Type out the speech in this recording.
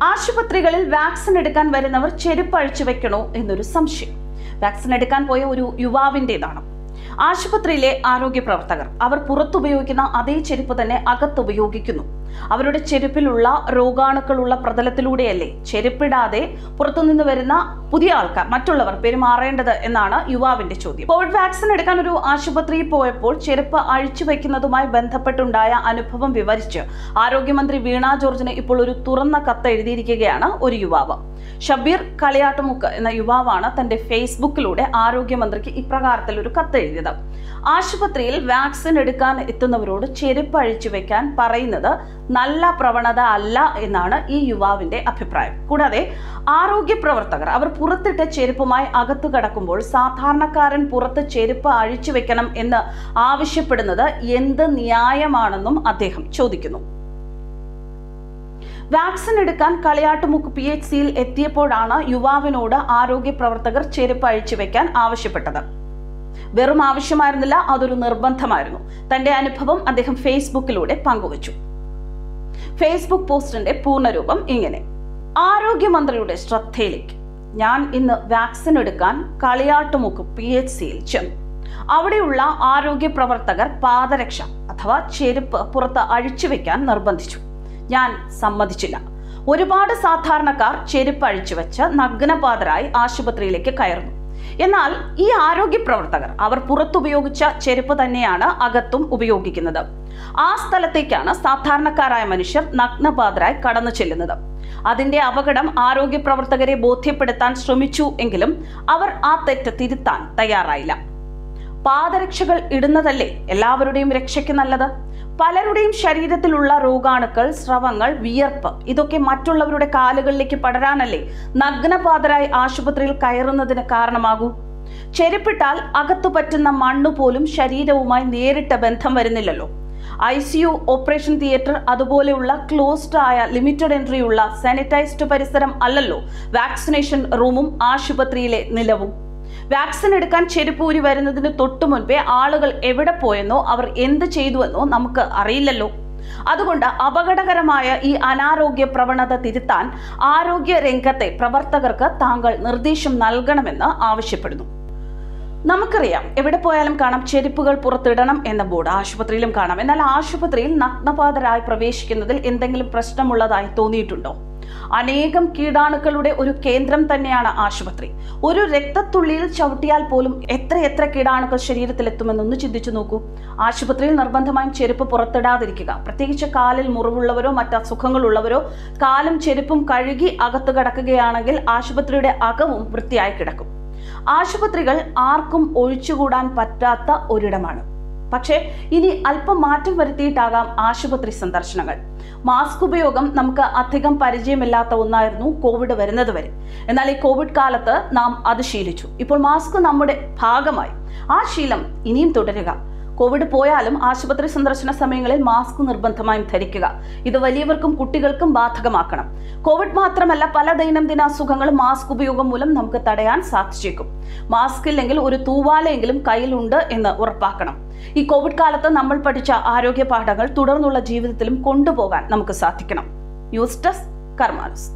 ആശുപത്രികളിൽ വാക്സിൻ എടുക്കാൻ വരുന്നവർ ചെരുപ്പ് അഴിച്ചു വെക്കണോ എന്നൊരു സംശയം വാക്സിൻ എടുക്കാൻ പോയ ഒരു യുവാവിൻ്റെതാണ് ആശുപത്രിയിലെ ആരോഗ്യ പ്രവർത്തകർ അവർ പുറത്തുപയോഗിക്കുന്ന അതേ ചെരുപ്പ് തന്നെ അകത്ത് ഉപയോഗിക്കുന്നു അവരുടെ ചെരുപ്പിലുള്ള രോഗാണുക്കളുള്ള പ്രതലത്തിലൂടെയല്ലേ ചെരുപ്പിടാതെ പുറത്തുനിന്ന് വരുന്ന പുതിയ ആൾക്കാർ മറ്റുള്ളവർ പെരുമാറേണ്ടത് എന്നാണ് യുവാവിന്റെ ചോദ്യം കോവിഡ് വാക്സിൻ എടുക്കാൻ ഒരു ആശുപത്രിയിൽ പോയപ്പോൾ ചെരുപ്പ് അഴിച്ചു വെക്കുന്നതുമായി ബന്ധപ്പെട്ടുണ്ടായ അനുഭവം വിവരിച്ച് ആരോഗ്യമന്ത്രി വീണ ജോർജിന് ഇപ്പോൾ ഒരു തുറന്ന കത്ത് എഴുതിയിരിക്കുകയാണ് ഒരു യുവാവ് ഷബീർ കളിയാട്ടുമുക്ക് എന്ന യുവാവാണ് തന്റെ ഫേസ്ബുക്കിലൂടെ ആരോഗ്യമന്ത്രിക്ക് ഇപ്രകാരത്തിൽ ഒരു കത്ത് എഴുതിയത് ആശുപത്രിയിൽ വാക്സിൻ എടുക്കാൻ എത്തുന്നവരോട് ചെരുപ്പ് അഴിച്ചു വെക്കാൻ പറയുന്നത് നല്ല പ്രവണത അല്ല എന്നാണ് ഈ യുവാവിന്റെ അഭിപ്രായം കൂടാതെ ആരോഗ്യ പ്രവർത്തകർ അവർ പുറത്തിട്ട ചെരുപ്പുമായി അകത്തു കടക്കുമ്പോൾ സാധാരണക്കാരൻ പുറത്ത് ചെരുപ്പ് അഴിച്ചു വെക്കണം എന്ന് ആവശ്യപ്പെടുന്നത് എന്ത് ന്യായമാണെന്നും അദ്ദേഹം ചോദിക്കുന്നു വാക്സിൻ എടുക്കാൻ കളിയാട്ടുമുക്ക് പി എച്ച് സിയിൽ എത്തിയപ്പോഴാണ് യുവാവിനോട് ആരോഗ്യ പ്രവർത്തകർ ചെരുപ്പ് അഴിച്ചു വെക്കാൻ ആവശ്യപ്പെട്ടത് വെറും ആവശ്യമായിരുന്നില്ല അതൊരു നിർബന്ധമായിരുന്നു തന്റെ അനുഭവം അദ്ദേഹം ഫേസ്ബുക്കിലൂടെ പങ്കുവച്ചു ഫേസ്ബുക്ക് പോസ്റ്റിന്റെ പൂർണ്ണരൂപം ഇങ്ങനെ ആരോഗ്യമന്ത്രിയുടെ ശ്രദ്ധയിലേക്ക് ഞാൻ ഇന്ന് വാക്സിൻ എടുക്കാൻ കളിയാട്ടുമുക്ക് പി എച്ച് സിയിൽ ചെന്നു അവിടെയുള്ള ആരോഗ്യ പ്രവർത്തകർ പാദരക്ഷ അഥവാ ചെരുപ്പ് പുറത്ത് അഴിച്ചു വെക്കാൻ നിർബന്ധിച്ചു ഞാൻ സമ്മതിച്ചില്ല ഒരുപാട് സാധാരണക്കാർ ചെരുപ്പ് അഴിച്ചു വെച്ച് നഗ്നപാതരായി ആശുപത്രിയിലേക്ക് കയറുന്നു എന്നാൽ ഈ ആരോഗ്യ പ്രവർത്തകർ അവർ പുറത്തുപയോഗിച്ച ചെരുപ്പ് തന്നെയാണ് അകത്തും ഉപയോഗിക്കുന്നത് ആ സ്ഥലത്തേക്കാണ് സാധാരണക്കാരായ മനുഷ്യർ നഗ്നപാതരായി കടന്നു ചെല്ലുന്നത് അതിന്റെ അപകടം ആരോഗ്യ പ്രവർത്തകരെ ബോധ്യപ്പെടുത്താൻ ശ്രമിച്ചു എങ്കിലും അവർ ആ തെറ്റ് തിരുത്താൻ തയ്യാറായില്ല പാദരക്ഷകൾ ഇടുന്നതല്ലേ എല്ലാവരുടെയും രക്ഷയ്ക്ക് നല്ലത് പലരുടെയും ശരീരത്തിലുള്ള രോഗാണുക്കൾ സ്രവങ്ങൾ വിയർപ്പ് ഇതൊക്കെ മറ്റുള്ളവരുടെ കാലുകളിലേക്ക് പടരാനല്ലേ നഗ്നപാതരായി ആശുപത്രിയിൽ കയറുന്നതിന് കാരണമാകൂ ചെരുപ്പിട്ടാൽ അകത്തു പറ്റുന്ന മണ്ണു പോലും ശരീരവുമായി നേരിട്ട് ബന്ധം വരുന്നില്ലല്ലോ I C U operation theatre അതുപോലെയുള്ള ക്ലോസ്ഡ് ആയ ലിമിറ്റഡ് എൻട്രി ഉള്ള സാനിറ്റൈസ്ഡ് പരിസരം അല്ലല്ലോ വാക്സിനേഷൻ റൂമും ആശുപത്രിയിലെ നിലവും വാക്സിൻ എടുക്കാൻ ചെരുപ്പൂരി വരുന്നതിന് തൊട്ടു മുൻപേ ആളുകൾ എവിടെ പോയെന്നോ അവർ എന്ത് ചെയ്തുവെന്നോ നമുക്ക് അറിയില്ലല്ലോ അതുകൊണ്ട് അപകടകരമായ ഈ അനാരോഗ്യ പ്രവണത തിരുത്താൻ ആരോഗ്യ രംഗത്തെ പ്രവർത്തകർക്ക് താങ്കൾ നിർദ്ദേശം നൽകണമെന്ന് ആവശ്യപ്പെടുന്നു നമുക്കറിയാം എവിടെ പോയാലും കാണാം ചെരുപ്പുകൾ പുറത്തിടണം എന്ന ബോർഡ് ആശുപത്രിയിലും കാണാം എന്നാൽ ആശുപത്രിയിൽ നഗ്നപാതരായി പ്രവേശിക്കുന്നതിൽ എന്തെങ്കിലും പ്രശ്നമുള്ളതായി തോന്നിയിട്ടുണ്ടോ അനേകം കീടാണുക്കളുടെ ഒരു കേന്ദ്രം തന്നെയാണ് ആശുപത്രി ഒരു രക്തത്തുള്ളിയിൽ ചവിട്ടിയാൽ പോലും എത്ര എത്ര കീടാണുക്കൾ ശരീരത്തിൽ എത്തുമെന്നൊന്ന് ചിന്തിച്ചു നോക്കൂ ആശുപത്രിയിൽ നിർബന്ധമായും ചെരുപ്പ് പുറത്തിടാതിരിക്കുക പ്രത്യേകിച്ച് കാലിൽ മുറിവുള്ളവരോ മറ്റ് അസുഖങ്ങളുള്ളവരോ കാലും ചെരുപ്പും കഴുകി അകത്ത് കിടക്കുകയാണെങ്കിൽ ആശുപത്രിയുടെ അകവും വൃത്തിയായി കിടക്കും ആശുപത്രികൾ ആർക്കും ഒഴിച്ചുകൂടാൻ പറ്റാത്ത ഒരിടമാണ് പക്ഷേ ഇനി അല്പം മാറ്റം വരുത്തിയിട്ടാകാം ആശുപത്രി സന്ദർശനങ്ങൾ മാസ്ക് ഉപയോഗം നമുക്ക് അധികം പരിചയമില്ലാത്ത ഒന്നായിരുന്നു കോവിഡ് വരുന്നത് വരെ എന്നാൽ ഈ കോവിഡ് കാലത്ത് നാം അത് ശീലിച്ചു ഇപ്പോൾ മാസ്ക് നമ്മുടെ ഭാഗമായി ആ ശീലം ഇനിയും തുടരുക കോവിഡ് പോയാലും ആശുപത്രി സന്ദർശന സമയങ്ങളിൽ മാസ്ക് നിർബന്ധമായും ധരിക്കുക ഇത് വലിയവർക്കും കുട്ടികൾക്കും ബാധകമാക്കണം കോവിഡ് മാത്രമല്ല പല ദൈനംദിന അസുഖങ്ങളും മാസ്ക് ഉപയോഗം മൂലം നമുക്ക് തടയാൻ സാധിച്ചേക്കും മാസ്ക് ഇല്ലെങ്കിൽ ഒരു തൂവാലയെങ്കിലും കയ്യിലുണ്ട് എന്ന് ഉറപ്പാക്കണം ഈ കോവിഡ് കാലത്ത് നമ്മൾ പഠിച്ച ആരോഗ്യ പാഠങ്ങൾ തുടർന്നുള്ള ജീവിതത്തിലും കൊണ്ടുപോകാൻ നമുക്ക് സാധിക്കണം ന്യൂസ് ഡെസ്ക് കർമാനസ്